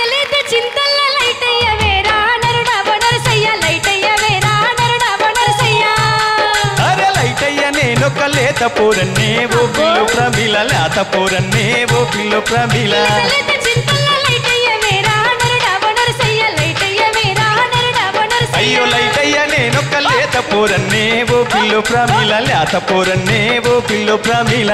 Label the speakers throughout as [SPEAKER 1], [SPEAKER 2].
[SPEAKER 1] లేత చింతల్ల లైటయ్య వేరా నరుడా వనరసయ్య లైటయ్య వేరా నరుడా వనరసయ్య
[SPEAKER 2] అరే లైటయ్య నేనొక లేత పూరన్నే ఓ పిల్లు ప్రమిల లేత పూరన్నే ఓ పిల్లు ప్రమిల
[SPEAKER 1] లేత చింతల్ల లైటయ్య వేరా నరుడా వనరసయ్య లైటయ్య వేరా నరుడా వనరసయ్య
[SPEAKER 2] అయ్యో లైటయ్య నేనొక లేత పూరన్నే ఓ పిల్లు ప్రమిల లేత పూరన్నే ఓ పిల్లు ప్రమిల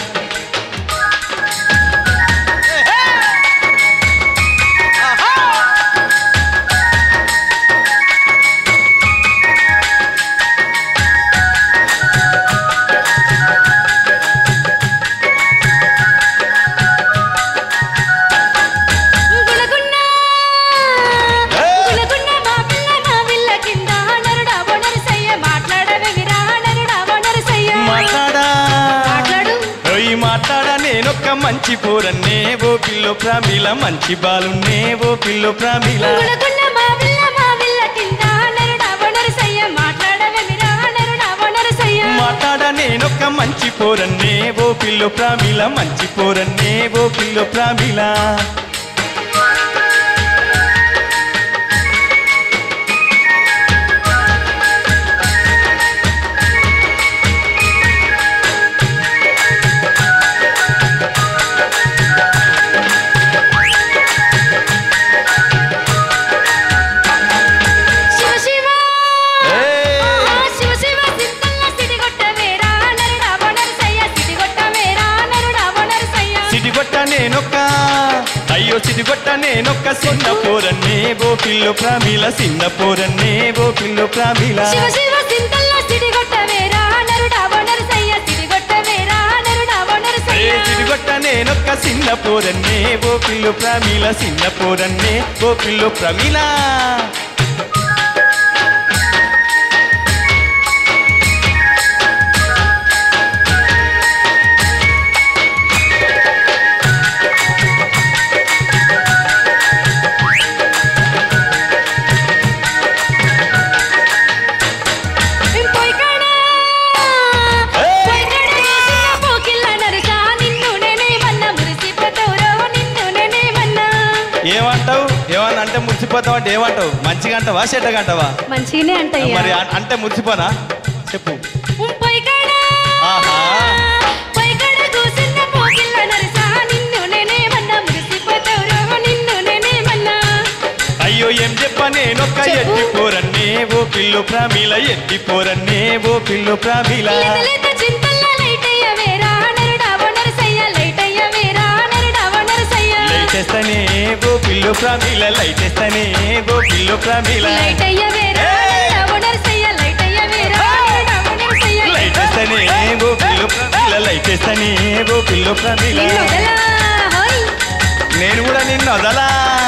[SPEAKER 1] గులగున్న గులగున్న మా పిల్ల నా విల్ల కింద నరుడా వనరసయ్య మాట్లాడవే విరా నరుడా వనరసయ్య
[SPEAKER 2] మాట్లాడా
[SPEAKER 1] మాట్లాడు
[SPEAKER 2] ఓయ్ మాట్లాడా నేనొక్క మంచి పూరన్నే ఓ పిల్లు ప్రమిల మంచి బాలున్నే ఓ పిల్లు ప్రమిల
[SPEAKER 1] గులగున్న మా విల్ల మా విల్ల కింద నరుడా వనరసయ్య మాట్లాడవే విరా నరుడా వనరసయ్య
[SPEAKER 2] మాట్లాడా నేనొక్క మంచి పూరన్నే ఓ పిల్లు ప్రమిల మంచి పూరన్నే ఓ పిల్లు ప్రమిల
[SPEAKER 1] శివ శివ
[SPEAKER 2] ఏయ్!
[SPEAKER 1] ఆ శివ శివ సింతల్ల సిడిగొట్ట వేరా నరుడా వనరసయ్య సిడిగొట్ట వేరా నరుడా వనరసయ్య
[SPEAKER 2] సిడిగొట్ట నేనొక్క అయ్యో సిడిగొట్ట నేనొక్క చిన్న పోరన్నే ఓ పిల్లు ప్రామిల చిన్న పోరన్నే ఓ పిల్లు ప్రామిల
[SPEAKER 1] శివ శివ సింతల్ల సిడిగొట్ట వేరా నరుడా వనరసయ్య సిడిగొట్ట వేరా నరుడా
[SPEAKER 2] ఏ
[SPEAKER 1] వనరసయ్య
[SPEAKER 2] సిడిగొట్ట నేనొక్క చిన్న పోరన్నే ఓ పిల్లు ప్రామిల చిన్న పోరన్నే ఓ పిల్లు ప్రమిల
[SPEAKER 1] పోయికాడా
[SPEAKER 2] ఏయ్!
[SPEAKER 1] పోయికాడా చూసిన పోకిళ్ళ నరుసా నిన్ను నేనేమన్నా మురిసిపోతావురో నిన్ను నేనేమన్నా
[SPEAKER 2] ఏమంటావు ఏమన్నా అంటే మురిసిపోతావు అంటే ఏమంటావు మంచిగా అంటావా చెడ్డగా అంటావా
[SPEAKER 1] మంచిగానే అంటయ్యా
[SPEAKER 2] మరి అ- అంటే మురిసిపోనా చెప్పు
[SPEAKER 1] పోయికాడా
[SPEAKER 2] ఆహా
[SPEAKER 1] పోయికాడా చూసిన పోకిళ్ళ నరుసా నిన్ను నేనేమన్నా మురిసిపోతావురో నిన్ను నేనేమన్నా
[SPEAKER 2] అయ్యో ఏం చెప్ప నేనొక్క
[SPEAKER 1] చెప్పు.
[SPEAKER 2] ఎత్తి పోరన్నే ఓ పిల్లు ప్రామిల ఎత్తి పోరన్నే ఓ పిల్లు ప్రామిల
[SPEAKER 1] లేత చింతల్ల లైటయ్య వేరా నరుడా వనరసయ్య లైటయ్య వేరా నరుడా వనరసయ్య
[SPEAKER 2] లైటేస్తనే ఓ పిల్లు ప్రామిల లైటేస్తనే ఓ పిల్లు ప్రామిల
[SPEAKER 1] లైటయ్య వేరా
[SPEAKER 2] ఏయ్!
[SPEAKER 1] నరుడా వనరసయ్య లైటయ్య వేరా నరుడా వనరసయ్య
[SPEAKER 2] లైటేస్తనే ఓ పిల్లు ప్రామిల లైటేస్తనే ఓ పిల్లు ప్రామిల
[SPEAKER 1] నిన్ను వదలా, హోయ్.
[SPEAKER 2] నేను కూడా నిన్ను వదలా